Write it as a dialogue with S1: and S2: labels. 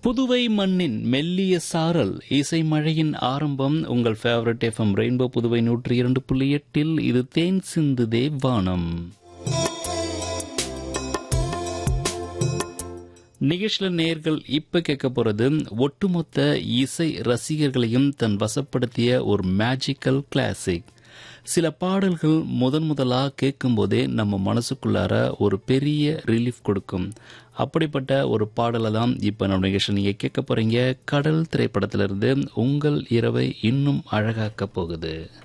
S1: புதுவை மண்ணின் மெல்லிய சாரல் இசை மழையின் ஆரம்பம் உங்கள் ஃபேவரட் எஃப்எம் ரெயின்போ புதுவை நூற்றி இரண்டு புள்ளி எட்டில் இது தேன் சிந்து தேவானம் நிகழ்ச்சியில் நேர்கள் இப்ப கேட்க போறது ஒட்டுமொத்த இசை ரசிகர்களையும் தன் வசப்படுத்திய ஒரு மேஜிக்கல் கிளாசிக் சில பாடல்கள் முதன் முதலா கேட்கும்போதே நம்ம மனசுக்குள்ளார ஒரு பெரிய ரிலீஃப் கொடுக்கும் அப்படிப்பட்ட ஒரு பாடலை தான் இப்போ நம்ம நிகழ்ச்சி நீங்கள் கேட்க போறீங்க கடல் திரைப்படத்திலிருந்து உங்கள் இரவை இன்னும் அழகாக்க போகுது